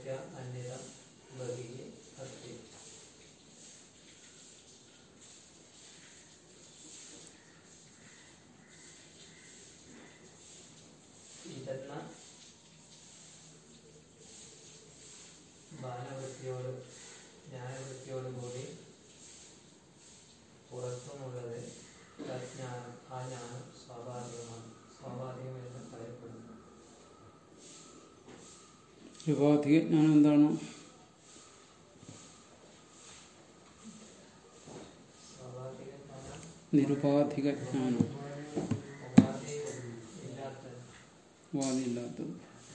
ഭാനവൃത്യ അന്യത ബഹിः अस्ति ഇതെന്ന ഭാനവൃത്തിയോട് ജ്ഞാനവൃത്തിയോട് കൂടി പുറത്തുമുള്ളത് തജ്ഞാനം ആ ജ്ഞാനം സ്വാഭാവികമാണ് സ്വാഭാവികമെന്ന് പറയപ്പെടുന്നു ഉപാധിക ജ്ഞാനം എന്താണ് സ്വാഭാവിക ജ്ഞാനം നിരുപാധിക ജ്ഞാനം ഉപാധി ഇല്ലാത്ത ഉപാധിയില്ലാത്തത്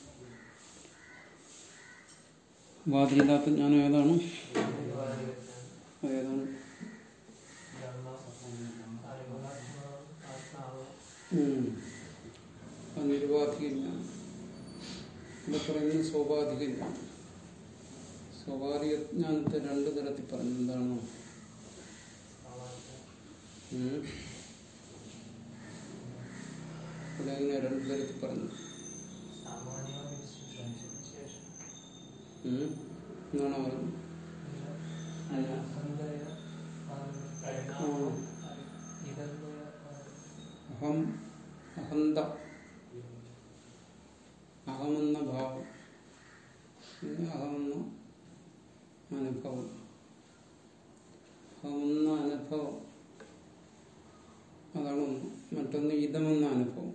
ഉപാധിയില്ലാത്ത ജ്ഞാനം ഏതാണ് ഉപാധിക ജ്ഞാനം ഏതാണ് ബ്രഹ്മം അറിവ് ആത്മാവ് ഉം. അത് നിരുപാധിക ജ്ഞാനം ഇവിടെ പറയുന്നത് സ്വാഭാവിക ജ്ഞാനം സ്വാഭാവിക ജ്ഞാനത്തെ രണ്ട് തരത്തിൽ പറഞ്ഞു എന്താണ് സ്വാഭാവിക ഉം. ഇവിടെ എങ്ങനെ രണ്ട് തരത്തിൽ പറഞ്ഞു സാമാന്യമായി വിശേഷിച്ചതിന് ശേഷം ഉം. എന്നാണോ പറഞ്ഞത് അനഹന്തയ പരിണാമം ഇതെന്ന് അഹം അഹന്ത അഹമെന്ന ഭാവം ഇത് അഹമെന്ന അനുഭവം അഹമെന്ന അനുഭവം അതാണ് ഒന്ന് മറ്റൊന്ന് ഇതമെന്ന അനുഭവം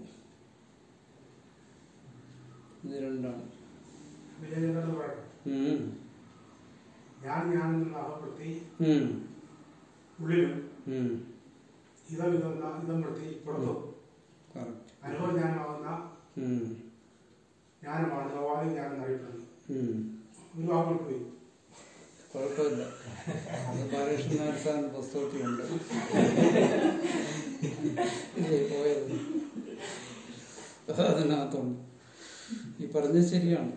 ഇത് രണ്ടാണ് വിജയനഗരം പറയണം ഉം. ഞാൻ ഞാൻ എന്ന അഹപ്പെടുത്തി ഉം. ഉള്ളിലും ഉം. ഇതം ഇതെന്ന ഇതം വൃത്തി പുറത്തും കറക്റ്റ് അനുഭവ ജ്ഞാനമാകുന്ന ഉം. ജ്ഞാനമാണ് സ്വാഭാവിക ജ്ഞാനം എന്നറിയപ്പെടുന്നത് ഉം. ഒരു വാക്കുകൾ പോയി കുഴപ്പമില്ല അത് ബാലകൃഷ്ണൻ സാറിന്റെ പുസ്തകത്തിലുണ്ട് ഇല്ലേ, പോയത് അത് അതിനകത്തുണ്ട് ഈ പറഞ്ഞത് ശരിയാണ്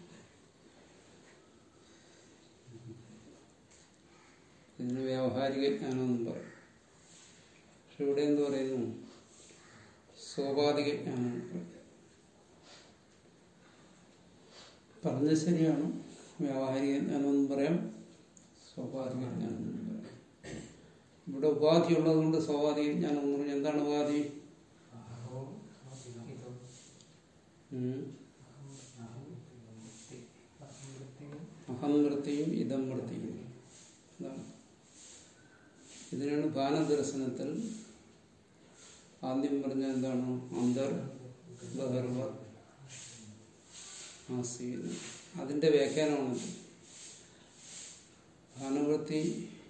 ഇതിന് വ്യാവഹാരിക ജ്ഞാനം എന്നും പറയും പക്ഷെ ഇവിടെ എന്ത് പറയുന്നു സ്വാഭാവിക ജ്ഞാനം എന്ന് പറയും പറഞ്ഞത് ശരിയാണ് വ്യാവഹാരിക ജ്ഞാനം എന്നും പറയാം സ്വാഭാവിക ജ്ഞാനം എന്നും പറയാം ഇവിടെ ഉപാധി ഉള്ളതുകൊണ്ട് സ്വാഭാവിക ജ്ഞാനം എന്ന് പറഞ്ഞാൽ എന്താണ് ഉപാധി അഹവും ഇതും ഉം. വൃത്തിയും അഹം വൃത്തിയും ഇതം വൃത്തിയും അതാണ് ഇതിനാണ് ഭാനദർശനത്തിൽ ആദ്യം പറഞ്ഞ എന്താണ് അന്തർ ബഹർവ ആസീന അതിന്റെ വ്യാഖ്യാനമാണത് ഭാനവൃത്തി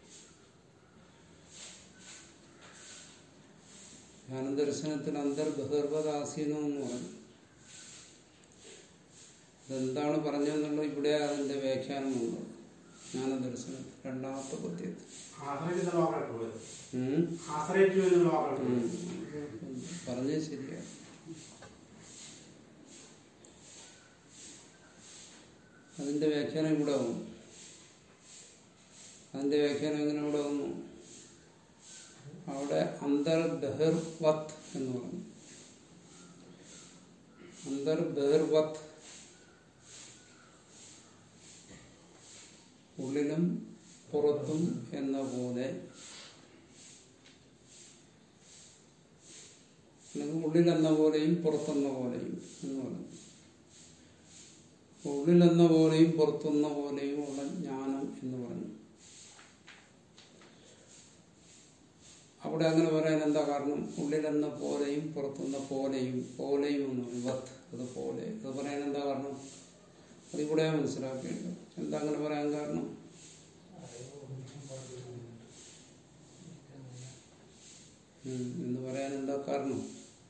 ധ്യാനദർശനത്തിൽ അന്തർ ബഹിർവത ആസീനം എന്ന് പറഞ്ഞു ഇതെന്താണ് പറഞ്ഞതെന്നുള്ളത് ഇവിടെ അതിന്റെ വ്യാഖ്യാനമുണ്ട് ജ്ഞാനദർശനം രണ്ടാമത്തെ പദ്യത്തിൽ ആശ്രയിക്കുന്ന വാക്കാണ് പോയത് ഉം. ആശ്രയിച്ചു എന്നുള്ള വാക്കാണ് ഉം. പോയത് പറഞ്ഞത് ശരിയാണ് അതിന്റെ വ്യാഖ്യാനം ഇവിടെ വന്നു അതിന്റെ വ്യാഖ്യാനം എങ്ങനെ ഇവിടെ വന്നു അവിടെ അന്തർ ബഹിർവത് എന്ന് പറഞ്ഞു അന്തർ ബഹിർവത് ഉള്ളിലും പുറത്തും എന്ന പോലെ അല്ലെങ്കിൽ ഉള്ളിലെന്ന പോലെയും പുറത്തെന്ന പോലെയും എന്ന് പറഞ്ഞു ഉള്ളിലെന്ന പോലെയും പുറത്തെന്ന പോലെയും ഉള്ള ജ്ഞാനം എന്ന് പറഞ്ഞു അവിടെ അങ്ങനെ പറയാൻ എന്താ കാരണം ഉള്ളിലെന്ന പോലെയും പുറത്തുന്ന പോലെയും പോലെയും എന്ന് പറയും വത്ത് അത് പോലെ അത് പറയാൻ എന്താ കാരണം അതിവിടെ മനസ്സിലാക്കേണ്ടത് എന്താ അങ്ങനെ പറയാൻ കാരണം ഉം, എന്ന് പറയാൻ എന്താ കാരണം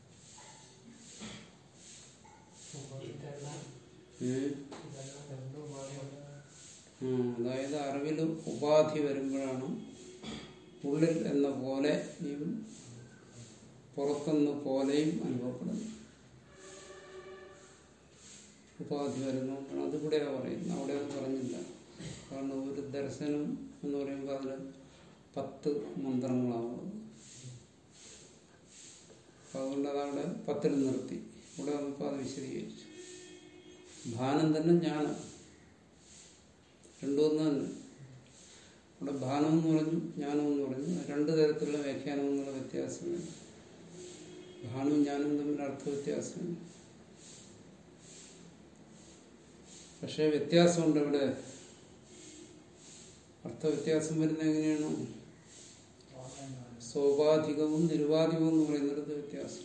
ഇതെല്ലാം ഏഹ് ഇതെല്ലാം രണ്ടും ഉപാധിയുള്ള ഉം, അതായത് അറിവിൽ ഉപാധി വരുമ്പോഴാണ് ഉള്ളിൽ എന്ന പോലെയും പുറത്തുനിന്ന് പോലെയും അനുഭവപ്പെടുന്നത് ഉപാധി വരുന്നതുകൊണ്ടാണ് അതിവിടെയാണ് പറയുന്നത് അവിടെ ഒന്നും പറഞ്ഞില്ല കാരണം ഒരു ദർശനം എന്ന് പറയുമ്പോൾ അതിൽ പത്ത് മന്ത്രങ്ങളാവുന്നത് അപ്പൊ അതുകൊണ്ട് അതവിടെ പത്തിൽ നിർത്തി ഇവിടെ വന്നപ്പോൾ അത് വിശദീകരിച്ചു ഭാനം തന്നെ ജ്ഞാനം രണ്ടും ഒന്ന് തന്നെ ഇവിടെ ഭാനം എന്ന് പറഞ്ഞു ജ്ഞാനം എന്ന് പറഞ്ഞു രണ്ട് തരത്തിലുള്ള വ്യാഖ്യാനം എന്നുള്ള വ്യത്യാസമുണ്ട് ഭാനവും ജ്ഞാനവും തമ്മിൽ അർത്ഥ വ്യത്യാസമുണ്ട് പക്ഷേ വ്യത്യാസമുണ്ട് ഇവിടെ അർത്ഥ വ്യത്യാസം വരുന്നത് എങ്ങനെയാണ് സോപാധികവും നിരുപാധികവും എന്ന് പറയുന്നിടത്ത് വ്യത്യാസം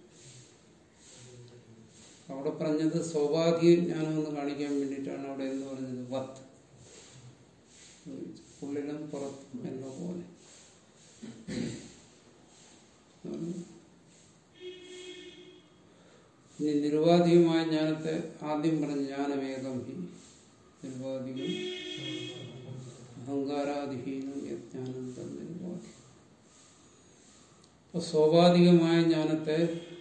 അവിടെ പറഞ്ഞത് സ്വാഭാവിക ജ്ഞാനമെന്ന് കാണിക്കാൻ വേണ്ടിയിട്ടാണ് അവിടെ എന്ന് പറഞ്ഞത് വത്ത് ഉള്ളിലും പുറത്തും എന്ന പോലെ ഇനി നിരുപാധികമായ ജ്ഞാനത്തെ ആദ്യം പറഞ്ഞ ജ്ഞാനമേകം ഹി നിരുപാധികം അഹങ്കാരാധിഹീനം യജ്ഞാനം നിരുപാധി അപ്പൊ സ്വാഭാവികമായ ജ്ഞാനത്തെ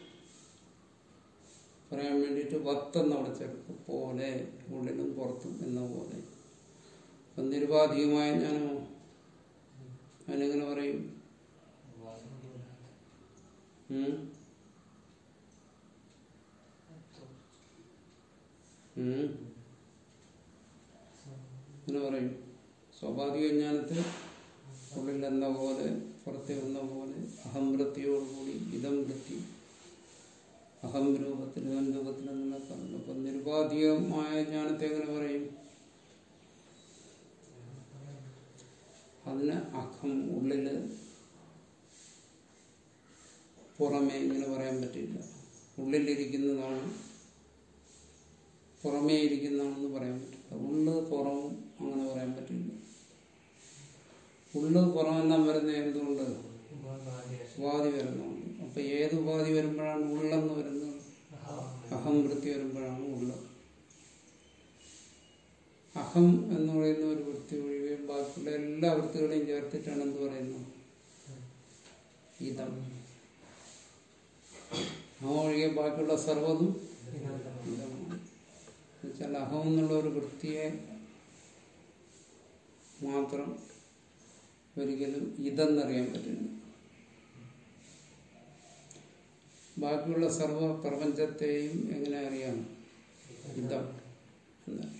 പറയാൻ വേണ്ടിയിട്ട് വത്തെന്ന് അവിടെ ചേർത്ത് പോലെ ഉള്ളിലും പുറത്തും എന്ന പോലെ അപ്പൊ നിരുപാധികമായ ജ്ഞാനമോ അതിനെങ്ങനെ പറയും ഉം? ഉം? അങ്ങനെ പറയും സ്വാഭാവിക ജ്ഞാനത്തെ ഉള്ളിൽ എന്ന പോലെ പുറത്തെ എന്ന പോലെ അഹം വൃത്തിയോടുകൂടി ഇതം വൃത്തി അഹം രൂപത്തിൽ ഇതം രൂപത്തിൽ എന്നുള്ള പറഞ്ഞു അപ്പൊ നിരുപാധികമായ ജ്ഞാനത്തെ എങ്ങനെ പറയും അതിന് അഹം ഉള്ളില് പുറമേ ഇങ്ങനെ പറയാൻ പറ്റില്ല ഉള്ളിലിരിക്കുന്നതാണ് പുറമേ ഇരിക്കുന്നതാണെന്ന് പറയാൻ പറ്റില്ല ഉള്ള് പുറവും അങ്ങനെ പറയാൻ പറ്റില്ല ഉള്ള് പുറമെല്ലാം വരുന്ന എന്തുകൊണ്ട് ഉപാധി വരുന്നുണ്ട് അപ്പൊ ഏത് ഉപാധി വരുമ്പോഴാണ് ഉള്ളെന്ന് വരുന്നത് അഹം വൃത്തി വരുമ്പോഴാണ് ഉള്ള അഹം എന്ന് പറയുന്ന ഒരു വൃത്തി ഒഴികെ ബാക്കിയുള്ള എല്ലാ വൃത്തികളെയും ചേർത്തിട്ടാണ് എന്ത് പറയുന്നത് ഇതം അഹം ഒഴികെ ബാക്കിയുള്ള സർവ്വതും ഇതമാണ് എന്നുവെച്ചാൽ അഹം എന്നുള്ള ഒരു വൃത്തിയെ മാത്രം ഒരിക്കലും ഇതെന്നറിയാൻ പറ്റില്ല ബാക്കിയുള്ള സർവ പ്രപഞ്ചത്തെയും എങ്ങനെ അറിയാം ഇതം എന്നറിയാം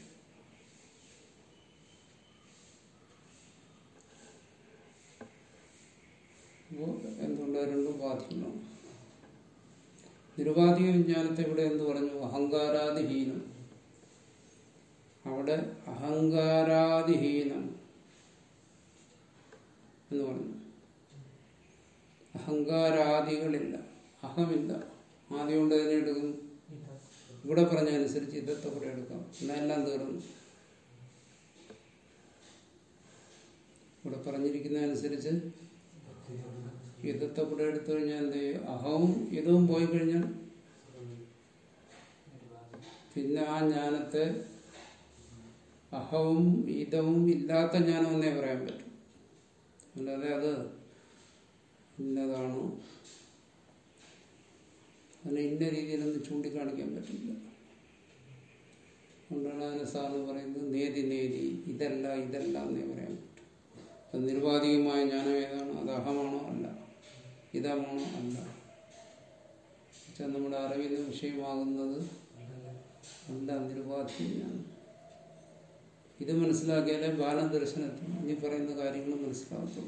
അപ്പോൾ എന്തുകൊണ്ട് രണ്ടും ബാധിക്കണം നിരുപാധിക വിജ്ഞാനത്തെ ഇവിടെ എന്ത് പറഞ്ഞു അഹങ്കാരാദിഹീനം അവിടെ അഹങ്കാരാദിഹീനം എന്ന് പറഞ്ഞു അഹങ്കാരാദികളില്ല അഹമില്ല ആദ്യം കൊണ്ട് തന്നെ എടുക്കും ഇവിടെ പറഞ്ഞതനുസരിച്ച് ഇതത്തെ കൂടെ എടുക്കാം എന്നെല്ലാം തീർന്നു ഇവിടെ പറഞ്ഞിരിക്കുന്നതനുസരിച്ച് യുദ്ധത്തെ കൂടെ എടുത്തു കഴിഞ്ഞാൽ എന്ത് ചെയ്യും അഹവും ഇതവും പോയി കഴിഞ്ഞാൽ പിന്നെ ആ ജ്ഞാനത്തെ അഹവും ഇതവും ഇല്ലാത്ത ജ്ഞാനം എന്നേ പറയാൻ പറ്റും അല്ലാതെ അത് ഇന്നതാണോ അതിനെ ഇന്ന രീതിയിലൊന്നും ചൂണ്ടിക്കാണിക്കാൻ പറ്റില്ല അതുകൊണ്ടാണ് അതിന് സാറിന് പറയുന്നത് നേതി നേതി ഇതല്ല ഇതല്ല എന്നേ പറയാൻ പറ്റും അത് നിരുപാധികമായ ജ്ഞാനം ഏതാണ് അത് അഹമാണോ അല്ല ഇതമാണോ അല്ല വെച്ചാൽ നമ്മുടെ അറിവിന് വിഷയമാകുന്നത് അല്ല നിരുപാധിക ജ്ഞാനം ഇത് മനസ്സിലാക്കിയാലേ ബാലദർശനത്തിൽ ഇനി പറയുന്ന കാര്യങ്ങൾ മനസ്സിലാകത്തുള്ളൂ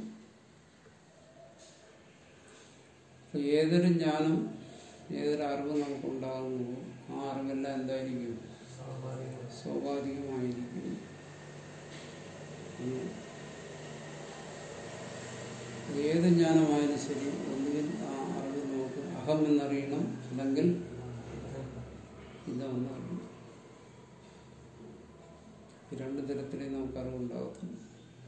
അപ്പൊ ഏതൊരു ജ്ഞാനം ഏതൊരു അറിവ് നമുക്കുണ്ടാകുന്നു ആ അറിവെല്ലാം എന്തായിരിക്കും സ്വാഭാവികമായിരിക്കും ഉം. ഏത് ജ്ഞാനമായാലും ശരി ഒന്നുകിൽ ആ അറിവ് നമുക്ക് അഹം എന്നറിയണം അല്ലെങ്കിൽ ഇതെന്നറിയണം ഈ രണ്ട് തരത്തിലേ നമുക്ക് അറിവുണ്ടാകത്തുള്ളൂ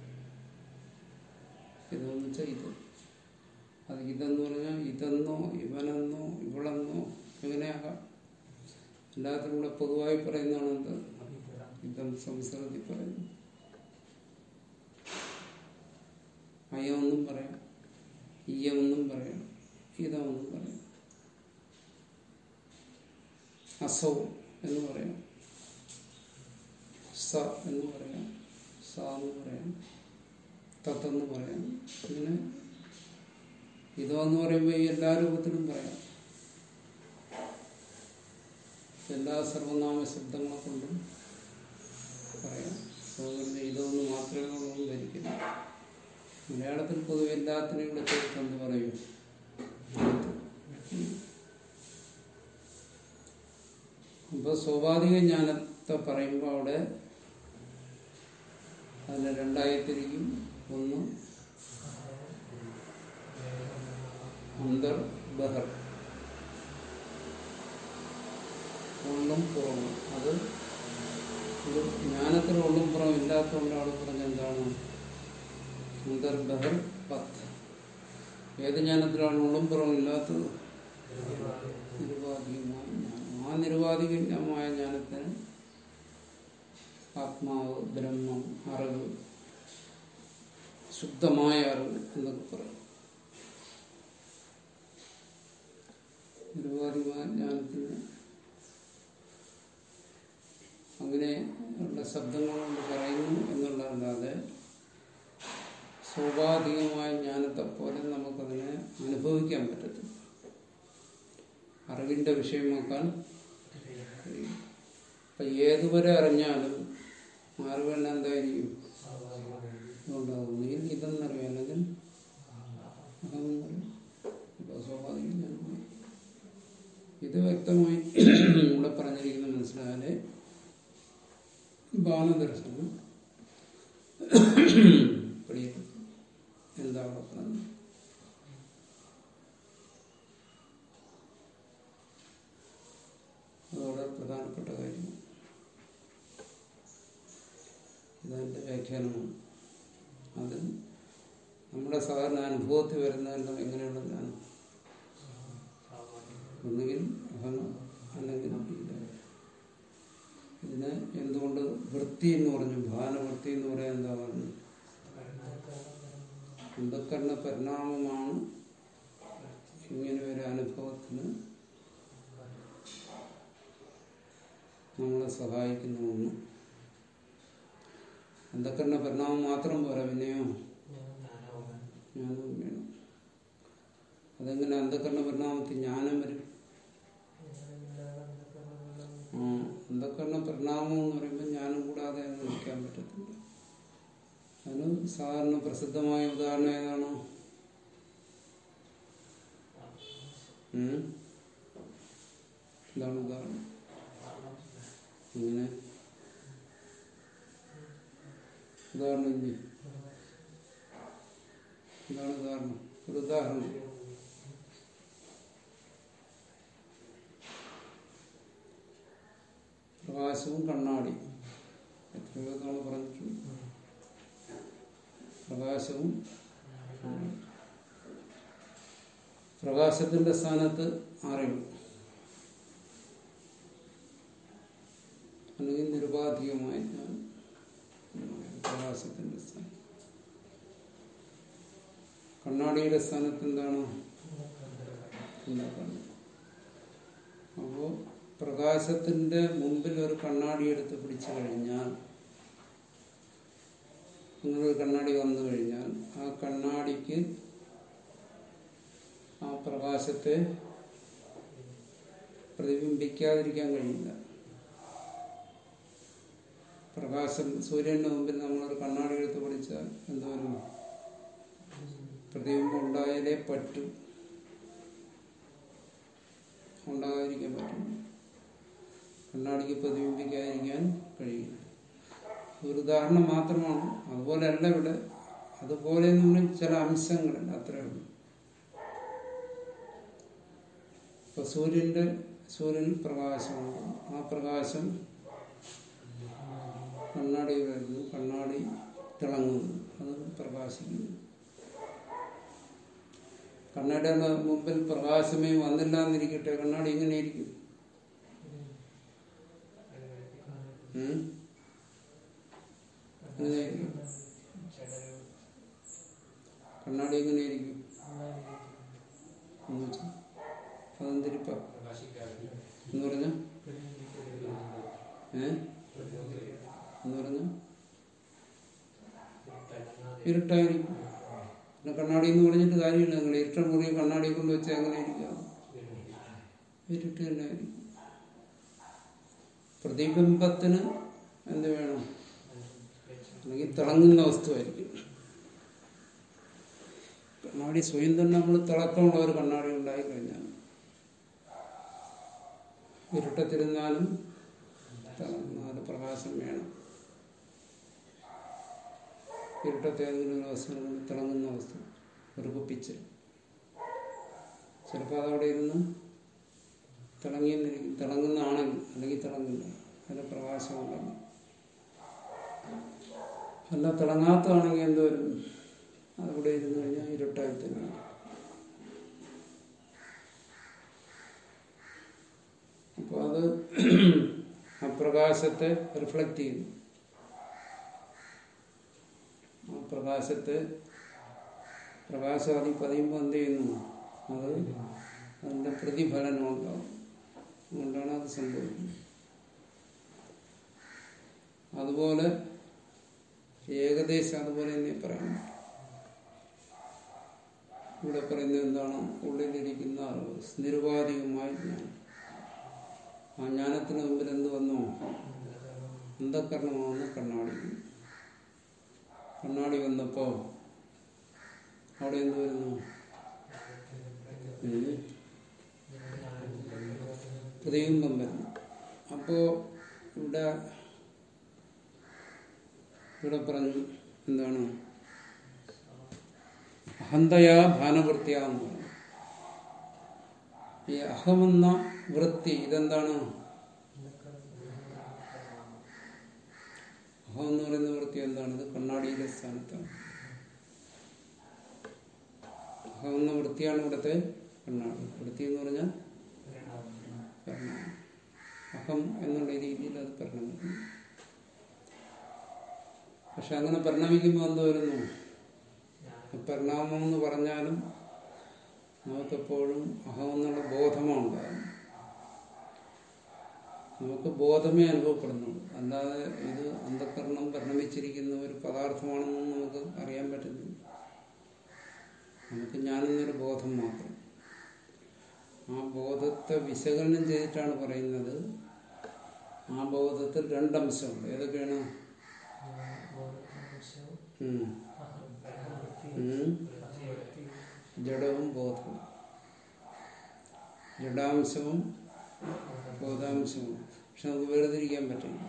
ഇതെന്ന് വെച്ചാൽ ഇത് അത് ഇതെന്ന് പറഞ്ഞാൽ ഇതെന്നോ ഇവനെന്നോ ഇവളെന്നോ എങ്ങനെയാകാം എല്ലാത്തിനും കൂടെ പൊതുവായി പറയുന്നതാണ് എന്ത് ഇതം സംസ്കൃതി പറയുന്നു അയമെന്നും പറയാം ഇയമെന്നും പറയാം ഇതമെന്നും പറയാം അസൗ എന്ന് പറയാം സ എന്ന് പറയാം സ എന്ന് പറയാം തത്തെന്ന് പറയാം ഇങ്ങനെ ഇതോ എന്ന് പറയുമ്പോൾ ഈ എല്ലാ രൂപത്തിലും പറയാം എല്ലാ സർവനാമ ശബ്ദങ്ങളെ കൊണ്ടും പറയാം സൗകര്യം ഇത മലയാളത്തിൽ പൊതുവെ എല്ലാത്തിനും ഇവിടെ ചേർത്ത് എന്ത് പറയും അപ്പോൾ സ്വാഭാവിക ജ്ഞാനത്തെ പറയുമ്പോൾ അവിടെ അതിനെ രണ്ടായി തിരിക്കും ഒന്ന് അന്തർ ബഹർ ഉള്ളും പുറവും അത് ഒരു ജ്ഞാനത്തിൽ ഉള്ളും പുറവും ഇല്ലാത്തതുകൊണ്ട് അവിടെ പറഞ്ഞ എന്താണ് അന്തർ ബഹർ പത്ത് ഏത് ജ്ഞാനത്തിലാണ് ഉള്ളും പുറവും ഇല്ലാത്തത് നിരുപാധികമായ ജ്ഞാനം ആ നിരുപാധികമായ ജ്ഞാനത്തിന് ആത്മാവ് ബ്രഹ്മം അറിവ് ശുദ്ധമായ അറിവ് എന്നൊക്കെ പറയും നിരുപാധികമായ ജ്ഞാനത്തിന് അങ്ങനെ ഉള്ള ശബ്ദങ്ങൾ കൊണ്ട് പറയുന്നു എന്നുള്ളതല്ലാതെ സ്വാഭാവികമായ ജ്ഞാനത്തെ പോലെ നമുക്കതിനെ അനുഭവിക്കാൻ പറ്റത്തില്ല അറിവിന്റെ വിഷയമാക്കാൻ കഴിയും അപ്പൊ ഏതുവരെ അറിഞ്ഞാലും അറിവെല്ലാം എന്തായിരിക്കും ഉണ്ടാകും ഒന്നുകിൽ ഇതെന്നറിയാം അല്ലെങ്കിൽ അതെന്നറിയാം ഇപ്പൊ സ്വാഭാവികം ജ്ഞാനം. ഇത് വ്യക്തമായി ഇവിടെ പറഞ്ഞിരിക്കുന്ന മനസ്സിലായാലേ ബാലദർശനം പിടിയിട്ടു എന്താ അവിടെ പറഞ്ഞത് അതോടെ പ്രധാനപ്പെട്ട കാര്യമാണ് ഇതെന്റെ വ്യാഖ്യാനമാണ് അത് നമ്മുടെ സാധാരണ അനുഭവത്തിൽ വരുന്നതെല്ലാം എങ്ങനെയുള്ള ജ്ഞാനം ഒന്നുകിൽ അഹം അല്ലെങ്കിൽ ഇല്ല ഇതിന് എന്തുകൊണ്ട് വൃത്തി എന്ന് പറഞ്ഞു ഭാനവൃത്തി എന്ന് പറയാൻ എന്താ പറഞ്ഞു അന്ധക്കരണ പരിണാമമാണ് ഇങ്ങനെ ഒരു അനുഭവത്തിന് നമ്മളെ സഹായിക്കുന്ന ഒന്ന് അന്ധക്കരണ പരിണാമം മാത്രം പോരാ പിന്നെയോ ജ്ഞാനവും വേണം അതെങ്ങനെ അന്ധക്കരണ പരിണാമത്തിൽ ജ്ഞാനം വരും ആ അന്ധക്കരണ പരിണാമം എന്ന് പറയുമ്പോൾ ജ്ഞാനം കൂടാതെ അത് നിൽക്കാൻ പറ്റത്തില്ല അതിന് സാധാരണ പ്രസിദ്ധമായ ഉദാഹരണം ഏതാണോ ഉം? എന്താണ് ഉദാഹരണം ഇങ്ങനെ ഉദാഹരണം ഇല്ലേ എന്താണ് ഉദാഹരണം ഒരു ഉദാഹരണം പ്രകാശവും കണ്ണാടി എത്രയോ തവണ പറഞ്ഞിട്ടുണ്ട് പ്രകാശവും കണ്ണാടി. പ്രകാശത്തിന്റെ സ്ഥാനത്ത് അറിവ് അല്ലെങ്കിൽ നിരുപാധികമായ ജ്ഞാനം പ്രകാശത്തിന്റെ സ്ഥാനം കണ്ണാടിയുടെ സ്ഥാനത്ത് എന്താണ് ഉണ്ടാക്കുന്നത് അപ്പോ പ്രകാശത്തിന്റെ മുമ്പിൽ ഒരു കണ്ണാടി എടുത്ത് പിടിച്ചു കഴിഞ്ഞാൽ നിങ്ങളൊരു കണ്ണാടി വന്നു കഴിഞ്ഞാൽ ആ കണ്ണാടിക്ക് ആ പ്രകാശത്തെ പ്രതിബിംബിക്കാതിരിക്കാൻ കഴിയില്ല പ്രകാശം സൂര്യന്റെ മുമ്പിൽ നമ്മളൊരു കണ്ണാടി എടുത്ത് പിടിച്ചാൽ എന്തോരും പ്രതിബിംബം ഉണ്ടായാലേ പറ്റൂ ഉണ്ടാകാതിരിക്കാൻ പറ്റും കണ്ണാടിക്ക് പ്രതിബിംബിക്കാതിരിക്കാൻ കഴിയില്ല ഒരു ഉദാഹരണം മാത്രമാണ് അതുപോലെയല്ല ഇവിടെ അതുപോലെ നമ്മൾ ചില അംശങ്ങളുണ്ട് അത്രേ ഉള്ളൂ ഇപ്പൊ സൂര്യന്റെ സൂര്യൻ പ്രകാശമുണ്ട് ആ പ്രകാശം കണ്ണാടി വരുന്നു കണ്ണാടി തിളങ്ങുന്നു അത് പ്രകാശിക്കുന്നു കണ്ണാടിയുടെ മുമ്പിൽ പ്രകാശമേ വന്നില്ല എന്നിരിക്കട്ടെ കണ്ണാടി ഇങ്ങനെ ഇരിക്കും ഉം? ഇങ്ങനെ ഇരിക്കും. കണ്ണാടി എങ്ങനെ ഇരിക്കും എന്ന് വെച്ചാൽ അതെന്തിരിപ്പ എന്ന് പറഞ്ഞ ഏ എന്ന് പറഞ്ഞ ഇരുട്ടായിരിക്കും പിന്നെ കണ്ണാടി എന്ന് പറഞ്ഞിട്ട് കാര്യമില്ല നിങ്ങൾ ഇരുട്ട മുറി കണ്ണാടി കൊണ്ട് വെച്ചാൽ എങ്ങനെ ഇരിക്കുക ഇരുട്ട് തന്നെ ആയിരിക്കും പ്രതിബിംബത്തിന് എന്ത് വേണം അല്ലെങ്കിൽ തിളങ്ങുന്ന വസ്തുവായിരിക്കും കണ്ണാടി സ്വയം തന്നെ നമ്മൾ തിളക്കമുള്ള ഒരു കണ്ണാടി ഉണ്ടായി കഴിഞ്ഞാൽ ഇരുട്ടത്തിരുന്നാലും തിളങ്ങുന്ന ഒരു പ്രകാശം വേണം ഇരുട്ടത്തെ ഏതെങ്കിലും ഒരു വസ്തു കൊണ്ട് തിളങ്ങുന്ന വസ്തു ഒരു കുപ്പിച്ച് ചിലപ്പോൾ അതവിടെ ഇരുന്ന് തിളങ്ങിയെന്നിരിക്കും തിളങ്ങുന്നതാണെങ്കിൽ അല്ലെങ്കിൽ തിളങ്ങില്ല അതിൽ പ്രകാശമുണ്ടെങ്കിൽ അല്ല തിളങ്ങാത്തതാണെങ്കിൽ എന്തോരും അതവിടെ ഇരുന്ന് കഴിഞ്ഞാൽ ഇരുട്ടായി തന്നെ അപ്പോൾ അത് ആ പ്രകാശത്തെ റിഫ്ലക്റ്റ് ചെയ്യുന്നു ആ പ്രകാശത്തെ പ്രകാശം അതിൽ പതിയുമ്പോൾ എന്ത് ചെയ്യുന്നു അത് അതിൻ്റെ പ്രതിഫലനം ഉണ്ടാവും അതുകൊണ്ടാണ് അത് സംഭവിക്കുന്നത് അതുപോലെ ഏകദേശം അതുപോലെ തന്നെ പറയാൻ പറ്റും ഇവിടെ പറയുന്നത് എന്താണ് ഉള്ളിലിരിക്കുന്ന അറിവ് നിരുപാധികമായി ജ്ഞാനം ആ ജ്ഞാനത്തിന് മുമ്പിൽ എന്ത് വന്നു അന്ധക്കരണമാവുന്ന കണ്ണാടി കണ്ണാടി വന്നപ്പോ അവിടെ എന്ത് വരുന്നു ഉം. പ്രതിബിംബം വരുന്നു അപ്പോ ഇവിടെ ഇവിടെ പറഞ്ഞു എന്താണ് അഹന്തയാ ഭാനവൃത്തിയ എന്ന് പറഞ്ഞു ഈ അഹമെന്ന വൃത്തി ഇതെന്താണ് അഹം എന്ന് പറയുന്ന വൃത്തി എന്താണ് ഇത് കണ്ണാടിയിലെ സ്ഥാനത്താണ് അഹം എന്ന വൃത്തിയാണ് ഇവിടുത്തെ കണ്ണാടി വൃത്തി എന്ന് പറഞ്ഞാൽ പരിണാമം അഹം എന്നുള്ള രീതിയിൽ അത് പരിണമിക്കുന്നു പക്ഷെ അങ്ങനെ പരിണമിക്കുമ്പോൾ എന്ത് വരുന്നു പരിണാമം എന്ന് പറഞ്ഞാലും നമുക്കെപ്പോഴും അഹം എന്നുള്ള ബോധമാണ് ഉണ്ടാകുന്നത് നമുക്ക് ബോധമേ അനുഭവപ്പെടുന്നുള്ളൂ അല്ലാതെ ഇത് അന്ധകരണം പരിണമിച്ചിരിക്കുന്ന ഒരു പദാർത്ഥമാണെന്നും നമുക്ക് അറിയാൻ പറ്റുന്നില്ല നമുക്ക് ഞാനെന്നൊരു ബോധം മാത്രം ആ ബോധത്തെ വിശകലനം ചെയ്തിട്ടാണ് പറയുന്നത് ആ ബോധത്തിൽ രണ്ടംശമുണ്ട് ഏതൊക്കെയാണ് ഉം. ഉം. ജഡവും ബോധവും ജഡാംശവും ബോധാംശവും പക്ഷെ നമുക്ക് വേർതിരിക്കാൻ പറ്റില്ല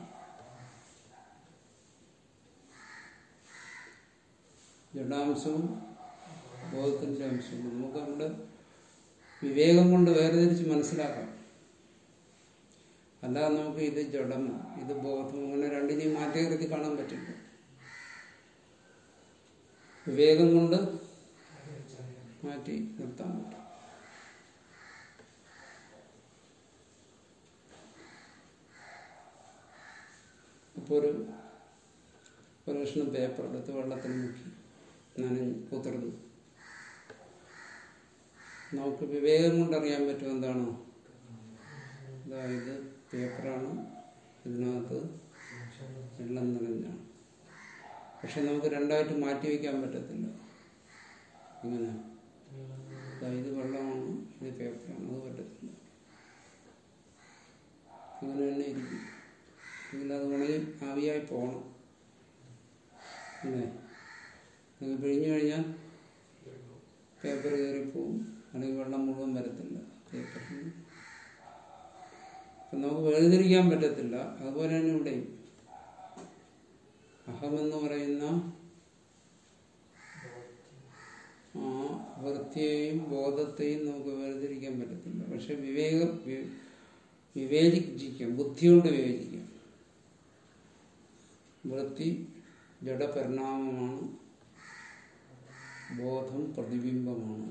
ജഡാംശവും ബോധത്തിന്റെ അംശവും നമുക്ക് നമ്മുടെ വിവേകം കൊണ്ട് വേർതിരിച്ച് മനസ്സിലാക്കാം അല്ലാതെ നമുക്ക് ഇത് ജഡം ഇത് ബോധം അങ്ങനെ രണ്ടിനെയും മാറ്റി നിർത്തി കാണാൻ പറ്റില്ല വിവേകം കൊണ്ട് മാറ്റി നിർത്താൻ പറ്റും അപ്പോൾ ഒരു ഒരു കഷ്ണം പേപ്പർ എടുത്ത് വെള്ളത്തിൽ മുക്കി നനഞ്ഞ് കുതിർന്നു നമുക്ക് വിവേകം കൊണ്ടറിയാൻ പറ്റും എന്താണ് അതായത് പേപ്പറാണ് ഇതിനകത്ത് വെള്ളം നനഞ്ഞാണ് പക്ഷെ നമുക്ക് രണ്ടായിട്ട് മാറ്റി വയ്ക്കാൻ പറ്റത്തില്ല ഇങ്ങനെ ദാ ഇത് വെള്ളമാണ് ഇത് പേപ്പറാണ് അത് പറ്റത്തില്ല അങ്ങനെ തന്നെ ഇരിക്കും ഇതിലത് ഉണങ്ങി ആവിയായി പോകണം അല്ലേ അത് പിഴിഞ്ഞു കഴിഞ്ഞാൽ പേപ്പർ കയറിപ്പോവും അല്ലെങ്കിൽ വെള്ളം മുഴുവൻ വരത്തില്ല പേപ്പറിന് അപ്പം നമുക്ക് വേർതിരിക്കാൻ പറ്റത്തില്ല അതുപോലെ തന്നെ ഇവിടെയും അഹമെന്ന് പറയുന്ന ആ വൃത്തിയെയും ബോധത്തെയും നമുക്ക് വേർതിരിക്കാൻ പറ്റത്തില്ല പക്ഷെ വിവേകം വി- വിവേചിക്കാം ബുദ്ധി കൊണ്ട് വിവേചിക്കാം വൃത്തി ജഡപരിണാമമാണ് ബോധം പ്രതിബിംബമാണ്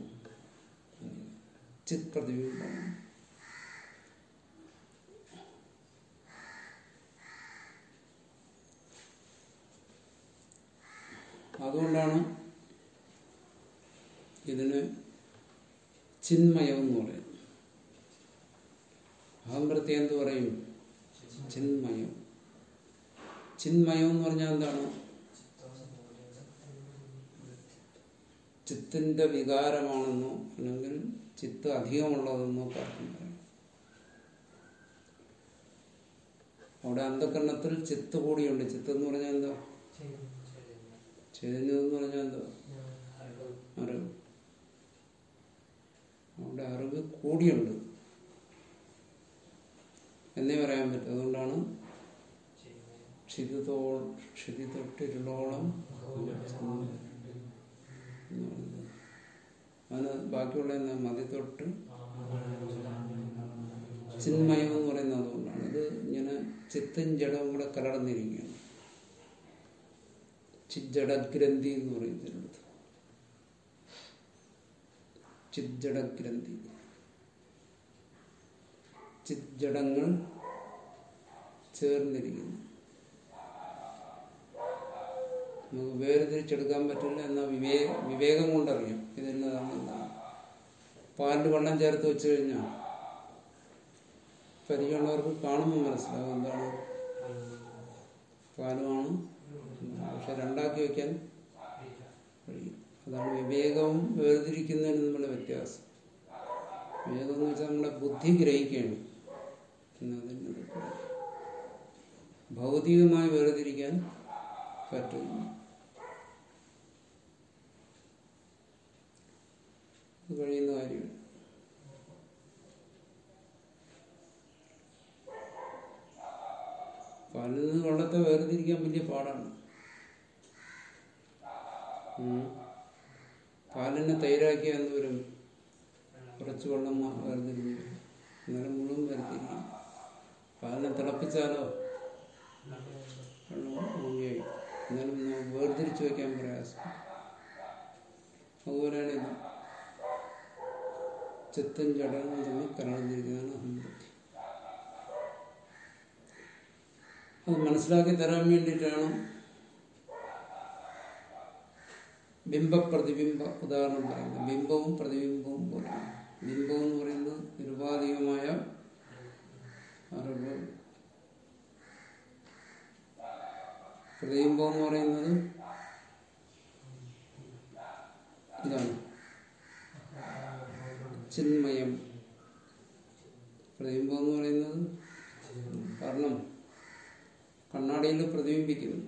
ചിത് പ്രതിബിംബമാണ് അതുകൊണ്ടാണ് ഇതിന് ചിന്മയം എന്ന് പറയുന്നത് അഹംവൃത്തി എന്ത് പറയും ചിന്മയം ചിന്മയം എന്ന് പറഞ്ഞാൽ എന്താണ് ചിത്തിന്റെ വികാരമാണെന്നോ അല്ലെങ്കിൽ ചിത്ത് അധികമുള്ളതെന്നോ പറഞ്ഞു പറയും അവിടെ അന്ധകരണത്തിൽ ചിത്ത് കൂടിയുണ്ട് ചിത്ത് എന്ന് പറഞ്ഞാൽ എന്താ ചൈതന്യം എന്ന് പറഞ്ഞാൽ എന്താ അറിവ് അവിടെ അറിവ് കൂടിയുണ്ട് എന്നേ പറയാൻ പറ്റും അതുകൊണ്ടാണ് ക്ഷിതി തോ ക്ഷിതി തൊട്ടിരുളോളം എന്ന് പറയുന്നത് അതിന് ബാക്കിയുള്ള എന്താ മതി തൊട്ട് ചിന്മയം എന്ന് പറയുന്നത് അതുകൊണ്ടാണ് ഇത് ഇങ്ങനെ ചിത്തും ജഡവും കൂടെ കലർന്നിരിക്കുകയാണ് ചിജ്ജടഗ്രന്ഥി എന്ന് പറയുന്നതിനടുത്ത് ചിജ്ജടഗ്രന്ഥി ചിജ്ജടങ്ങൾ ചേർന്നിരിക്കുന്നു നമുക്ക് വേർതിരിച്ചെടുക്കാൻ പറ്റില്ല എന്നാൽ വിവേക വിവേകം കൊണ്ടറിയാം ഇതെന്നതാണ് എന്താണ് പാലിൽ വെള്ളം ചേർത്ത് വെച്ച് കഴിഞ്ഞാൽ പരിചയമുള്ളവർക്ക് കാണുമ്പോൾ മനസ്സിലാവും എന്താണ് പാലുമാണ് പക്ഷെ രണ്ടാക്കി വയ്ക്കാൻ കഴിയും അതാണ് വിവേകവും വേർതിരിക്കുന്നതിന് നമ്മുടെ വ്യത്യാസം വിവേകം എന്ന് വെച്ചാൽ നമ്മുടെ ബുദ്ധി ഗ്രഹിക്കുകയാണ് എന്നതിൻ്റെ ഭൗതികമായി വേർതിരിക്കാൻ പറ്റുന്നു അത് കഴിയുന്ന കാര്യമാണ് പാലിൽ നിന്ന് വെള്ളത്തെ വേർതിരിക്കാൻ വലിയ പാടാണ് ഉം. പാലിനെ തൈരാക്കിയ എന്തോരും കുറച്ച് വെള്ളം മാ- വേർതിരിഞ്ഞു അന്നേരം മുഴുവൻ വേർതിരിക്കും പാലിനെ തിളപ്പിച്ചാലോ വെള്ളം മുങ്ങിയായി എന്നാലും നമുക്ക് വേർതിരിച്ചു വയ്ക്കാൻ പ്രയാസം അതുപോലെയാണ് ഇത് ചിത്തും ജഡവും തമ്മിൽ കലർന്നിരിക്കുന്നതാണ് അഹംബുദ്ധി അത് മനസ്സിലാക്കി തരാൻ വേണ്ടിയിട്ടാണ് ബിംബപ്രതിബിംബ ഉദാഹരണം പറയുന്നത് ബിംബവും പ്രതിബിംബവും പോലെയാണ് ബിംബം എന്ന് പറയുന്നത് നിരുപാധികമായ അറിവ് പ്രതിബിംബം എന്ന് പറയുന്നത് ഇതാണ് ചിന്മയം പ്രതിബിംബം എന്ന് പറയുന്നത് കാരണം കണ്ണാടിയിൽ പ്രതിബിംബിക്കുന്നു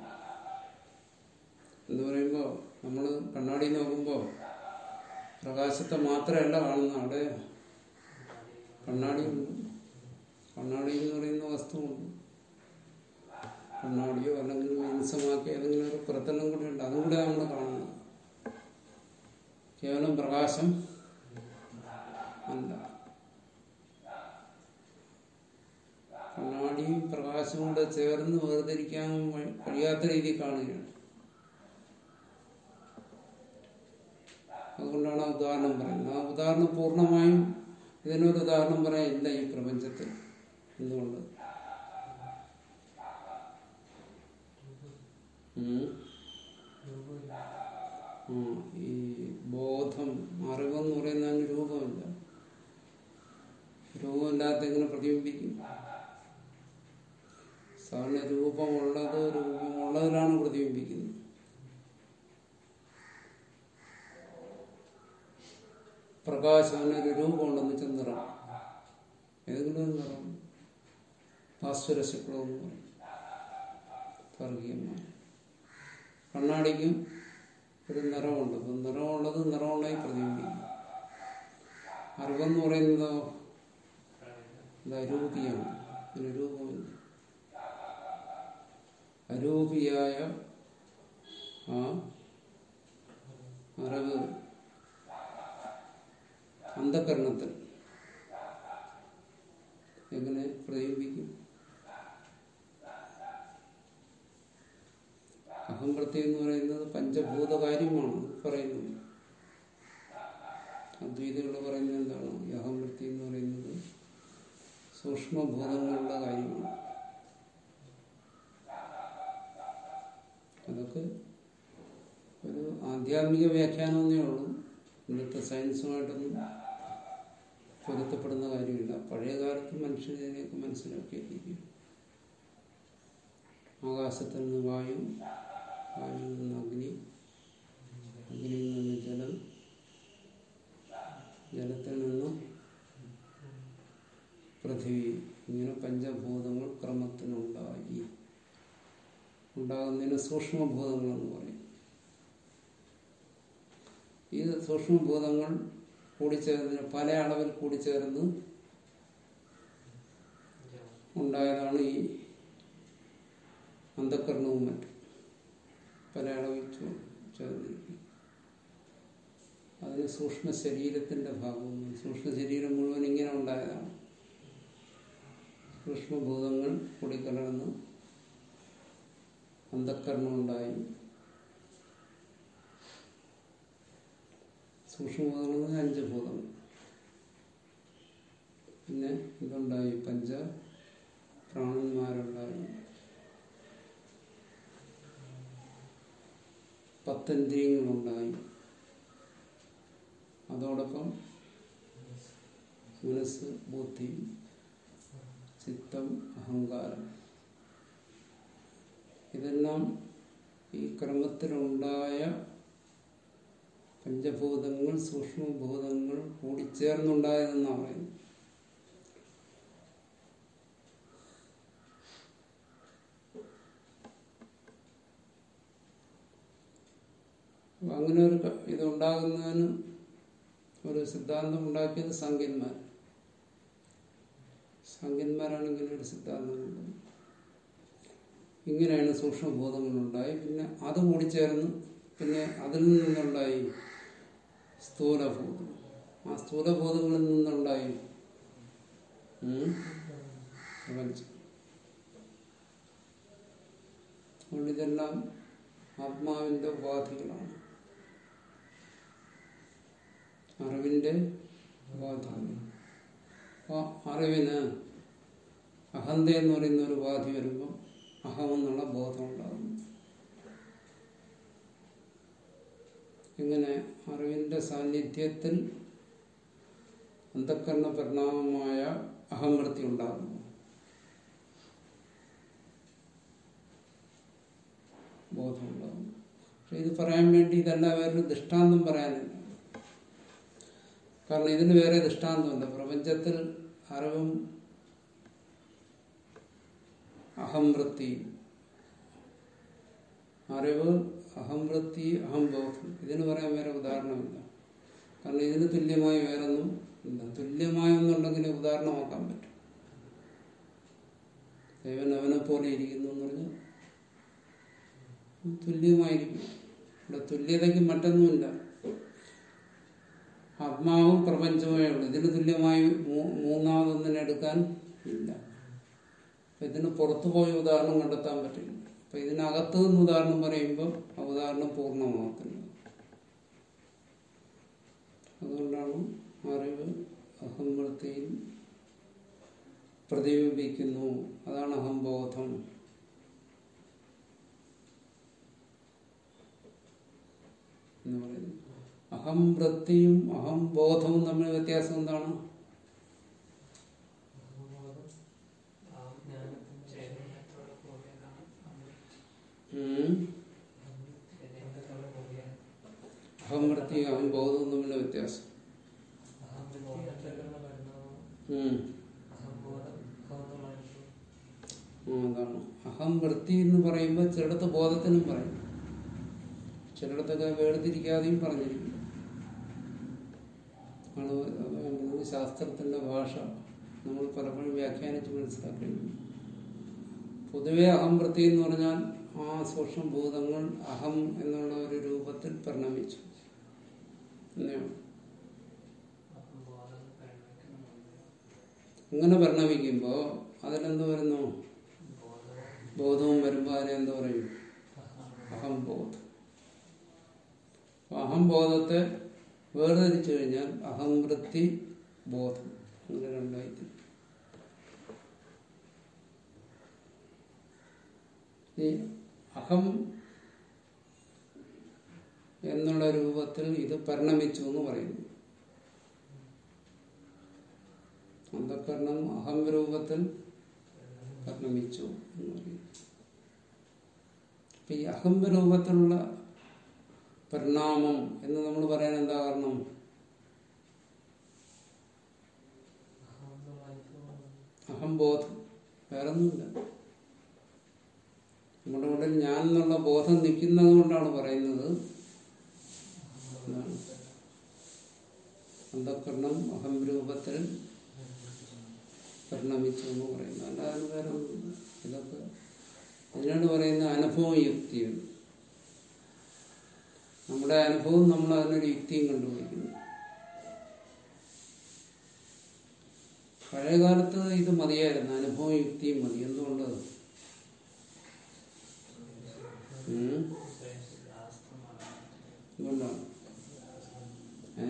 എന്ന് പറയുമ്പോൾ നമ്മൾ കണ്ണാടി നോക്കുമ്പോൾ പ്രകാശത്തെ മാത്രമല്ല കാണുന്ന അവിടെ കണ്ണാടിയുണ്ട് കണ്ണാടി എന്ന് പറയുന്ന വസ്തുവുണ്ട് കണ്ണാടിയോ അല്ലെങ്കിൽ മിനുസമാക്കി അല്ലെങ്കിൽ ഒരു പുറത്തെല്ലാം കൂടി ഉണ്ട് അതും കൂടെ നമ്മൾ കാണുന്നത് കേവലം പ്രകാശം അല്ല കണ്ണാടിയും പ്രകാശവും കൂടെ ചേർന്ന് വേർതിരിക്കാൻ വഴി- കഴിയാത്ത രീതിയിൽ കാണുകയാണ് അതുകൊണ്ടാണ് ആ ഉദാഹരണം പറയുന്നത് ആ ഉദാഹരണം പൂർണ്ണമായും ഇതിനൊരു ഉദാഹരണം പറയാൻ ഇല്ല ഈ പ്രപഞ്ചത്തിൽ എന്തുകൊണ്ട് ഉം. ഉം. ഈ ബോധം അറിവെന്ന് പറയുന്നതിന് രൂപമില്ല രൂപമില്ലാത്ത എങ്ങനെ പ്രതിബിംബിക്കും സാധാരണ രൂപമുള്ളത് രൂപമുള്ളതിലാണ് പ്രതിബിംബിക്കുന്നത് പ്രകാശം അതിനൊരു രൂപമുണ്ടെന്ന് വെച്ചാൽ നിറം ഏതെങ്കിലും ഒരു നിറം ഭാസ്വരശുക്ലം എന്ന് പറയും വർഗീയമാണ് കണ്ണാടിക്കും ഒരു നിറമുണ്ട് അപ്പം നിറമുള്ളത് നിറമുള്ളതായി പ്രതിബിംബിക്കും അറിവെന്ന് പറയുന്നതോ ഇത് അരൂപിയാണ് ഇതിന് രൂപമില്ല അരൂപിയായ ആ അറിവ് അന്ധകരണത്തിൽ എങ്ങനെ പ്രതിബിംബിക്കും അഹംപ്രത്യം എന്ന് പറയുന്നത് പഞ്ചഭൂത കാര്യമാണ് പറയുന്നത് അദ്വൈതികൾ പറയുന്നത് എന്താണ് ഈ അഹംവൃത്തി എന്ന് പറയുന്നത് സൂക്ഷ്മഭൂതങ്ങളുടെ കാര്യമാണ് അതൊക്കെ ഒരു ആധ്യാത്മിക വ്യാഖ്യാനമൊന്നേ ഉള്ളൂ ഇന്നത്തെ സയൻസുമായിട്ടൊന്നും പൊരുത്തപ്പെടുന്ന കാര്യമില്ല പഴയ കാലത്ത് മനുഷ്യനെയൊക്കെ മനസ്സിലാക്കിയിരിക്കും ആകാശത്തിൽ നിന്ന് വായു വായുവിൽ നിന്ന് അഗ്നി അഗ്നിയിൽ നിന്ന് ജലം ജലത്തിൽ നിന്നും പൃഥ്വി ഇങ്ങനെ പഞ്ചഭൂതങ്ങൾ ക്രമത്തിനുണ്ടായി ഉണ്ടാകുന്നതിന് സൂക്ഷ്മഭൂതങ്ങളെന്ന് പറയും ഈ സൂക്ഷ്മഭൂതങ്ങൾ കൂടിച്ചേർന്ന് പല അളവിൽ കൂടിച്ചേർന്ന് ഉണ്ടായതാണ് ഈ അന്ധക്കരണവും മറ്റും പല അളവിൽ ചേ- ചേർന്നിരിക്കും അതിന് സൂക്ഷ്മ ശരീരത്തിന്റെ ഭാഗമൊന്നും സൂക്ഷ്മ ശരീരം മുഴുവൻ ഇങ്ങനെ ഉണ്ടായതാണ് സൂക്ഷ്മഭൂതങ്ങൾ കൂടിക്കലർന്ന് അന്ധക്കരണം ഉണ്ടായി സൂക്ഷ്മഭൂതങ്ങൾ എന്ന് പറഞ്ഞാൽ അഞ്ച് ഭൂതങ്ങൾ പിന്നെ ഇതുണ്ടായി പഞ്ച പ്രാണന്മാരുണ്ടായി പത്തന്ദ്രിയങ്ങളുണ്ടായി അതോടൊപ്പം മനസ്സ് ബുദ്ധി ചിത്തം അഹങ്കാരം ഇതെല്ലാം ഈ ക്രമത്തിലുണ്ടായ പഞ്ചഭൂതങ്ങൾ സൂക്ഷ്മഭൂതങ്ങൾ കൂടിച്ചേർന്നുണ്ടായതെന്നാണ് പറയുന്നത് അപ്പൊ അങ്ങനെ ഒരു ക- ഇതുണ്ടാകുന്നതിന് ഒരു സിദ്ധാന്തം ഉണ്ടാക്കിയത് സംഖ്യന്മാർ സംഖ്യന്മാരാണ് ഇങ്ങനെ ഒരു സിദ്ധാന്തം കൊണ്ടുവന്നത് ഇങ്ങനെയാണ് സൂക്ഷ്മബോധങ്ങളുണ്ടായി പിന്നെ അത് കൂടിച്ചേർന്ന് പിന്നെ അതിൽ നിന്നുണ്ടായി സ്ഥൂലബോധം ആ സ്ഥൂലബോധങ്ങളിൽ നിന്നുണ്ടായി ഉം, പ്രപഞ്ചം അതുകൊണ്ട് ഇതെല്ലാം ആത്മാവിന്റെ ഉപാധികളാണ് അറിവിന്റെ ഉപാധികൾ അപ്പൊ അറിവിന് അഹന്ത എന്ന് പറയുന്ന ഒരു ഉപാധി വരുമ്പോൾ അഹമെന്നുള്ള ബോധം ഉണ്ടാകുന്നു ഇങ്ങനെ അറിവിന്റെ സാന്നിധ്യത്തിൽ അന്ധക്കരണ പരിണാമമായ അഹംവൃത്തി ഉണ്ടാകുന്നു ബോധം ഉണ്ടാകും പക്ഷെ ഇത് പറയാൻ വേണ്ടി ഇതല്ല വേറൊരു ദൃഷ്ടാന്തം പറയാനില്ല കാരണം ഇതിന് വേറെ ദൃഷ്ടാന്തമുണ്ട് പ്രപഞ്ചത്തിൽ അറിവും അഹംവൃത്തി അറിവ് അഹംവൃത്തി അഹംബോധം ഇതിന് പറയാൻ വേറെ ഉദാഹരണമില്ല കാരണം ഇതിന് തുല്യമായി വേറൊന്നും ഇല്ല തുല്യമായ ഒന്നുണ്ടെങ്കിൽ ഉദാഹരണമാക്കാൻ പറ്റും ദൈവൻ അവനെ പോലെ ഇരിക്കുന്നു എന്ന് പറഞ്ഞാൽ തുല്യമായിരിക്കും ഇവിടെ തുല്യതയ്ക്ക് മറ്റൊന്നുമില്ല ആത്മാവും പ്രപഞ്ചമേ ഉള്ളൂ ഇതിന് തുല്യമായി മൂ- മൂന്നാമതൊന്നിനെ എടുക്കാൻ ഇല്ല അപ്പൊ ഇതിന് പുറത്തു പോയ ഉദാഹരണം കണ്ടെത്താൻ പറ്റില്ല അപ്പൊ ഇതിനകത്ത് നിന്ന് ഉദാഹരണം പറയുമ്പോൾ ആ ഉദാഹരണം പൂർണ്ണമാകത്തില്ല അതുകൊണ്ടാണ് അറിവ് അഹംവൃത്തിയിൽ പ്രതിബിംബിക്കുന്നു അതാണ് അഹംബോധം എന്ന് പറയുന്നത് അഹംവൃത്തിയും അഹംബോധവും തമ്മിൽ വ്യത്യാസം എന്താണ് ആ ജ്ഞാനത്തിന്റെ ചൈതന്യത്തോടെ കൂടിയതാണ് ഉം. ചൈതന്യത്തോടെ കൂടിയാണ് അഹംവൃത്തിയും അഹംബോധവും തമ്മിലുള്ള വ്യത്യാസം അഹംവൃത്തി അന്ധകരണ പരിണാമം ഉം. അഹംബോധം ബോധമായിട്ടുള്ള ആ, അതാണ് അഹംവൃത്തി എന്ന് പറയുമ്പോൾ ചിലടത്ത് ബോധത്തിനും പറയും ചിലയിടത്തൊക്കെ വേർതിരിക്കാതെയും പറഞ്ഞിരിക്കും ആണ് നമുക്ക് ശാസ്ത്രത്തിന്റെ ഭാഷ നമ്മൾ പലപ്പോഴും വ്യാഖ്യാനിച്ച് മനസ്സിലാക്കുന്നു പൊതുവെ അഹംവൃത്തി എന്ന് പറഞ്ഞാൽ ആ സൂക്ഷ്മഭൂതങ്ങൾ അഹം എന്നുള്ള ഒരു രൂപത്തിൽ പരിണമിച്ചു എന്നെയാണ് അഹംബോധം പരിണമിക്കുന്നുണ്ട് അങ്ങനെ പരിണമിക്കുമ്പോൾ അതിലെന്ത് വരുന്നു ബോധവും ബോധവും വരുമ്പോൾ അതിനെന്ത് പറയും അഹം അഹംബോധം അപ്പൊ അഹംബോധത്തെ വേർതിരിച്ചു കഴിഞ്ഞാൽ അഹംവൃത്തി ബോധം അങ്ങനെ രണ്ടായി തിരിയും. ഈ അഹം എന്നുള്ള രൂപത്തിൽ ഇത് പരിണമിച്ചു എന്ന് പറയുന്നു അന്ധകരണം അഹം രൂപത്തിൽ പരിണമിച്ചു എന്ന് പറയുന്നു അപ്പൊ ഈ അഹംബ രൂപത്തിലുള്ള പരിണാമം എന്ന് നമ്മൾ പറയാൻ എന്താ കാരണം അഹംബോധം അഹംബോധം വേറൊന്നുമില്ല നമ്മുടെ ഉള്ളിൽ ഞാൻ എന്നുള്ള ബോധം നിൽക്കുന്നത് കൊണ്ടാണ് പറയുന്നത് എന്താണ്? അന്ധക്കരണം അഹം രൂപത്തിൽ പരിണമിച്ചു എന്ന് പറയുന്നു അല്ലാതെ വേറെ ഒന്നുമില്ല. ഇതൊക്കെ അതിനാണ് പറയുന്ന അനുഭവം യുക്തിയാണ് നമ്മുടെ അനുഭവം നമ്മൾ അതിനൊരു യുക്തിയും കണ്ടുപിടിക്കുന്നു പഴയ കാലത്ത് ഇത് മതിയായിരുന്നു അനുഭവം യുക്തിയും മതി എന്തുകൊണ്ട് ഉം? എന്തുകൊണ്ടാണ് ഏ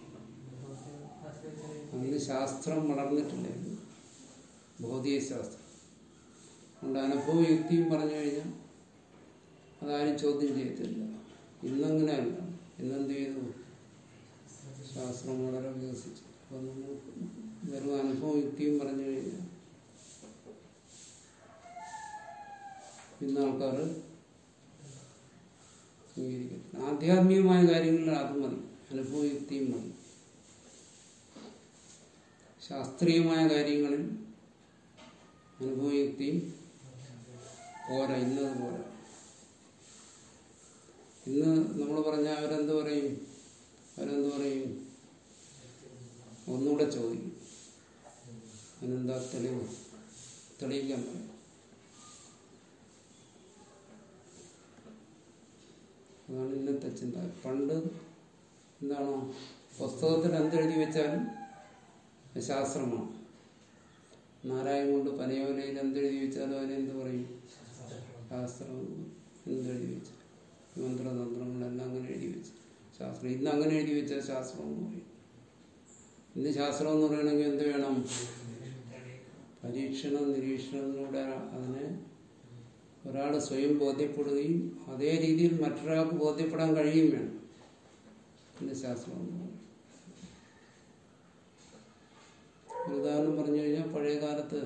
അന്ന് ശാസ്ത്രം വളർന്നിട്ടില്ലായിരുന്നു ഭൗതിക ശാസ്ത്രം അതുകൊണ്ട് അനുഭവ യുക്തിയും പറഞ്ഞു കഴിഞ്ഞാൽ അതാരും ചോദ്യം ചെയ്യത്തില്ല ഇന്നങ്ങനെയല്ല ഇന്നെന്ത് ചെയ്തു ശാസ്ത്രം വളരെ വികസിച്ചു അപ്പം നമ്മൾ വെറും അനുഭവ യുക്തിയും പറഞ്ഞു കഴിഞ്ഞാൽ ഇന്ന് ആൾക്കാർ സ്വീകരിക്കത്തില്ല ആധ്യാത്മികമായ കാര്യങ്ങളിൽ അത് മതി അനുഭവ യുക്തിയും മതി ശാസ്ത്രീയമായ കാര്യങ്ങളിൽ അനുഭവയുക്തിയും പോരാ ഇന്നത് പോരാ ഇന്ന് നമ്മൾ പറഞ്ഞ അവരെന്ത് പറയും അവരെന്ത് പറയും ഒന്നുകൂടെ ചോദിക്കും അതിനെന്താ തെളിവ് തെളിയിക്കാൻ പറയും അതാണ് ഇന്നത്തെ ചിന്ത പണ്ട് എന്താണോ പുസ്തകത്തിൽ എന്തെഴുതി വെച്ചാലും അത് ശാസ്ത്രമാണ് നാരായണൻ കൊണ്ട് പനയോലയിൽ എന്തെഴുതി വെച്ചാലും അതിനെന്ത് പറയും ശാസ്ത്രം എന്തെഴുതി വെച്ചു മന്ത്രതന്ത്രങ്ങളെല്ലാം അങ്ങനെ എഴുതി വെച്ചു ശാസ്ത്രം ഇന്ന് അങ്ങനെ എഴുതി വെച്ചാൽ ശാസ്ത്രം എന്ന് പറയും ഇന്ന് ശാസ്ത്രം എന്ന് പറയണമെങ്കിൽ എന്ത് വേണം പരീക്ഷണം നിരീക്ഷണത്തിലൂടെ അതിനെ ഒരാൾ സ്വയം ബോധ്യപ്പെടുകയും അതേ രീതിയിൽ മറ്റൊരാൾക്ക് ബോധ്യപ്പെടാൻ കഴിയുകയും വേണം ഇന്ന് ശാസ്ത്രം എന്ന് പറയും ഒരു ഉദാഹരണം പറഞ്ഞു കഴിഞ്ഞാൽ പഴയ കാലത്ത്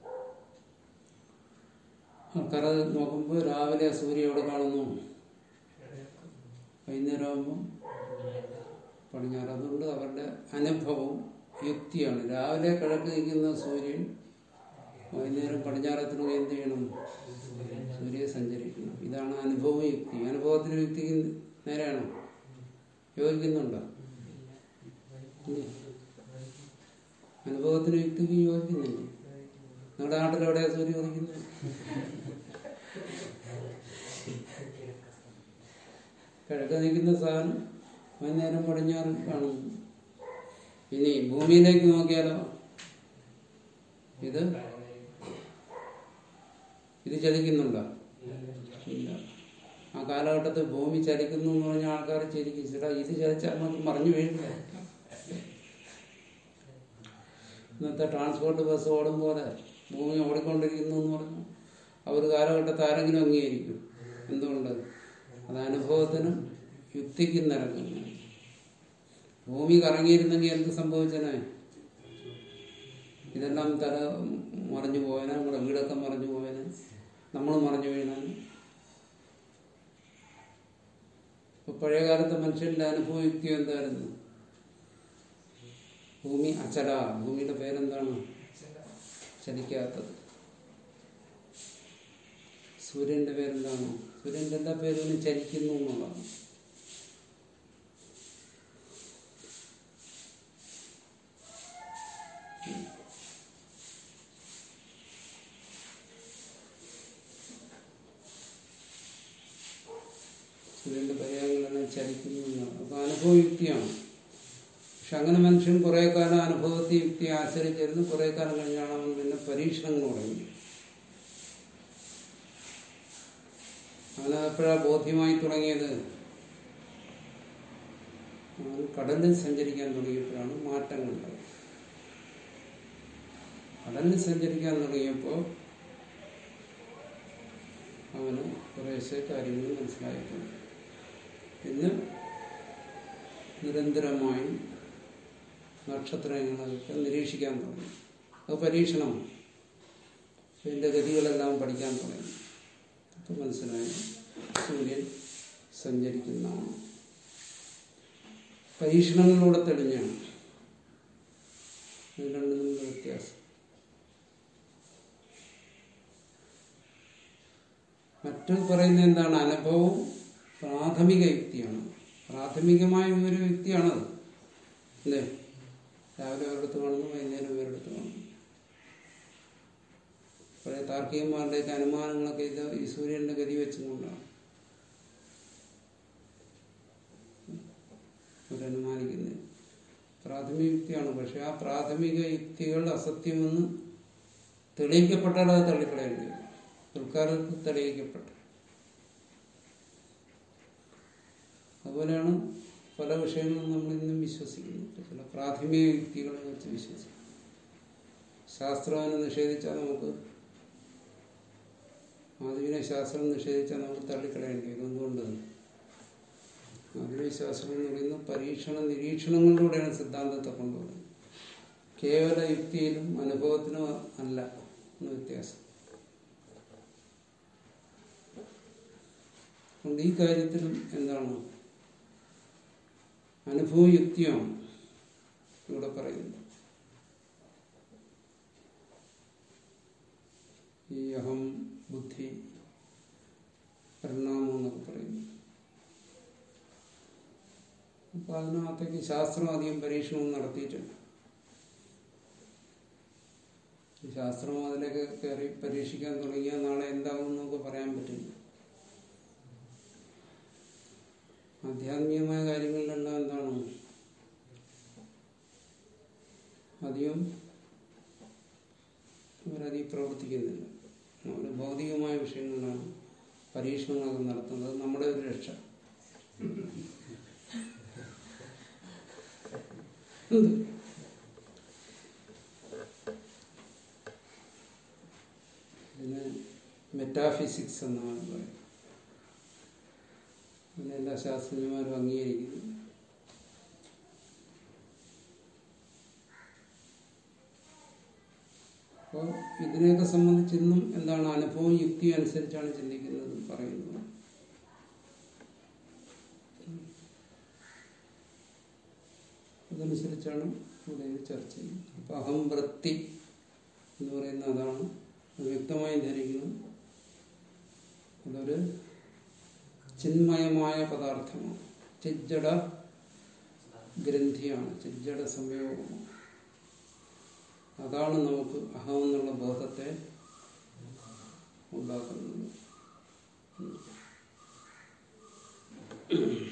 ആൾക്കാർ നോക്കുമ്പോൾ രാവിലെ സൂര്യ എവിടെ കാണുന്നു വൈകുന്നേരം ആകുമ്പം പടിഞ്ഞാറ് അതുകൊണ്ട് അവരുടെ അനുഭവം യുക്തിയാണ് രാവിലെ കിഴക്ക് നിൽക്കുന്ന സൂര്യൻ വൈകുന്നേരം പടിഞ്ഞാറത്തിന് എന്ത് ചെയ്യണം സൂര്യ സഞ്ചരിക്കണം ഇതാണ് അനുഭവം യുക്തി അനുഭവത്തിന് യുക്തിക്ക് നേരെയാണോ യോജിക്കുന്നുണ്ടോ ഇല്ലേ? അനുഭവത്തിന് യുക്തിക്ക് യോജിക്കുന്നില്ലേ നിങ്ങളുടെ നാട്ടിൽ എവിടെയാ സൂര്യ ഉദിക്കുന്നത് കിഴക്ക് നിൽക്കുന്ന സാധനം വൈകുന്നേരം പടിഞ്ഞാറ് കാണുന്നു ഇനി ഭൂമിയിലേക്ക് നോക്കിയാലോ ഇത് ഇത് ചലിക്കുന്നുണ്ടോ ഇല്ല ആ കാലഘട്ടത്തിൽ ഭൂമി ചലിക്കുന്നു എന്ന് പറഞ്ഞ ആൾക്കാർ ശരിക്കും ചേട്ടാ ഇത് ചലിച്ചാൽ നമുക്ക് മറിഞ്ഞു വീഴില്ല ഇന്നത്തെ ട്രാൻസ്പോർട്ട് ബസ് ഓടും പോലെ ഭൂമി ഓടിക്കൊണ്ടിരിക്കുന്നു എന്ന് പറഞ്ഞു ആ ഒരു കാലഘട്ടത്തിൽ ആരെങ്കിലും അംഗീകരിക്കും എന്തുകൊണ്ട് അത് അനുഭവത്തിനും യുക്തിക്കും നിരക്കുന്നു ഭൂമി കറങ്ങിയിരുന്നെങ്കിൽ എന്ത് സംഭവിച്ചനെ ഇതെല്ലാം തല മറിഞ്ഞു പോയനെ നമ്മുടെ വീടൊക്കെ മറിഞ്ഞു പോയനെ നമ്മൾ മറിഞ്ഞു വീണാൻ ഇപ്പൊ പഴയ കാലത്തെ മനുഷ്യന്റെ അനുഭവ യുക്തി എന്തായിരുന്നു ഭൂമി അചല ഭൂമിയുടെ പേരെന്താണ് ചലിക്കാത്തത് സൂര്യന്റെ പേരെന്താണ് സൂര്യന്റെ എല്ലാ പേരും ചലിക്കുന്നു എന്നുള്ളതാണ് സൂര്യന്റെ പര്യായങ്ങളെല്ലാം ചലിക്കുന്നു എന്നാണ് അപ്പൊ അനുഭവ യുക്തിയാണ് പക്ഷെ അങ്ങനെ മനുഷ്യൻ കുറെ കാലം അനുഭവത്തെ യുക്തി ആശ്രയിച്ചിരുന്നു കുറെ കാലം കഴിഞ്ഞാണ് അവൻ പിന്നെ പരീക്ഷണങ്ങൾ തുടങ്ങി അവന് എപ്പോഴാ ബോധ്യമായി തുടങ്ങിയത് അവൻ കടലിൽ സഞ്ചരിക്കാൻ തുടങ്ങിയപ്പോഴാണ് മാറ്റങ്ങൾ ഉണ്ടായത് കടലിൽ സഞ്ചരിക്കാൻ തുടങ്ങിയപ്പോൾ അവന് കുറേശ്ശെ കാര്യങ്ങൾ മനസ്സിലായിട്ടുണ്ട് പിന്നെ നിരന്തരമായി നക്ഷത്രങ്ങളൊക്കെ നിരീക്ഷിക്കാൻ തുടങ്ങി അത് പരീക്ഷണമാണ് ഇതിൻ്റെ ഗതികളെല്ലാം പഠിക്കാൻ തുടങ്ങി അപ്പം മനസ്സിലായി സൂര്യൻ സഞ്ചരിക്കുന്നതാണ് പരീക്ഷണങ്ങളിലൂടെ തെളിഞ്ഞാണ് ഇത് രണ്ടും തമ്മിലുള്ള വ്യത്യാസം മറ്റു പറയുന്നത് എന്താണ് അനുഭവം പ്രാഥമിക യുക്തിയാണ് പ്രാഥമികമായ ഒരു യുക്തിയാണത് അല്ലേ രാവിലെ ഒരിടത്ത് കാണുന്നു വൈകുന്നേരം ഒരിടത്ത് കാണുന്നു പഴയ താർക്കികന്മാരുടെയൊക്കെ അനുമാനങ്ങളൊക്കെ ഇത് ഈ സൂര്യന്റെ ഗതി വെച്ചുകൊണ്ടാണ് അവരനുമാനിക്കുന്നത് പ്രാഥമിക യുക്തിയാണ് പക്ഷെ ആ പ്രാഥമിക യുക്തികൾ അസത്യമെന്ന് തെളിയിക്കപ്പെട്ടാൽ അത് തള്ളിക്കളയേണ്ടി വരും പിൽക്കാലത്ത് തെളിയിക്കപ്പെട്ടു അതുപോലെയാണ് പല വിഷയങ്ങളും നമ്മൾ ഇന്നും വിശ്വസിക്കുന്നത് ചില പ്രാഥമിക യുക്തികളെ വെച്ച് വിശ്വസിക്കും ശാസ്ത്രം നിഷേധിച്ചാൽ നമുക്ക് ആധുനിക ശാസ്ത്രം നിഷേധിച്ചാൽ നമുക്ക് തള്ളിക്കളയേണ്ടി വരും എന്തുകൊണ്ട് ആധുനിക ശാസ്ത്രം എന്ന് പറയുന്നത് പരീക്ഷണ നിരീക്ഷണങ്ങളിലൂടെയാണ് സിദ്ധാന്തത്തെ കൊണ്ടുവരുന്നത് കേവല യുക്തിയിലും അനുഭവത്തിനും അല്ല എന്ന വ്യത്യാസം അതുകൊണ്ട് ഈ കാര്യത്തിലും എന്താണ് അനുഭവയുക്തിയാണ് ഇവിടെ പറയുന്നത് ഈ അഹം ബുദ്ധി പരിണാമം എന്നൊക്കെ പറയുന്നു അപ്പൊ അതിനകത്തേക്ക് ശാസ്ത്രം അധികം പരീക്ഷണവും നടത്തിയിട്ടുണ്ട് ഈ ശാസ്ത്രം അതിലേക്ക് കയറി പരീക്ഷിക്കാൻ തുടങ്ങിയാൽ നാളെ എന്താകും എന്നൊക്കെ പറയാൻ പറ്റില്ല ആധ്യാത്മികമായ കാര്യങ്ങളിലെല്ലാം എന്താണ് അധികം അവരധികം പ്രവർത്തിക്കുന്നില്ല അവർ ഭൗതികമായ വിഷയങ്ങളിലാണ് പരീക്ഷണങ്ങളൊക്കെ നടത്തുന്നത് നമ്മുടെ ഒരു രക്ഷ എന്ത്? ഇതിന് മെറ്റാഫിസിക്സ് എന്നാണ് പറയുന്നത് അതിനെ എല്ലാ ശാസ്ത്രജ്ഞന്മാരും അംഗീകരിക്കുന്നു അപ്പോൾ ഇതിനെയൊക്കെ സംബന്ധിച്ച് ഇന്നും എന്താണ് അനുഭവം യുക്തി അനുസരിച്ചാണ് ചിന്തിക്കുന്നത് പറയുന്നത് അതനുസരിച്ചാണ് ഇവിടെ ഇത് ചർച്ച ചെയ്യുന്നത് അപ്പൊ അഹംവൃത്തി എന്ന് പറയുന്ന അതാണ് അത് വ്യക്തമായി ധരിക്കുന്നു അതൊരു ചിന്മയമായ പദാർത്ഥമാണ് ചിജ്ജട ഗ്രന്ഥിയാണ് ചിജ്ജട സംയോഗമാണ് അതാണ് നമുക്ക് അഹം എന്നുള്ള ബോധത്തെ ഉണ്ടാക്കുന്നത്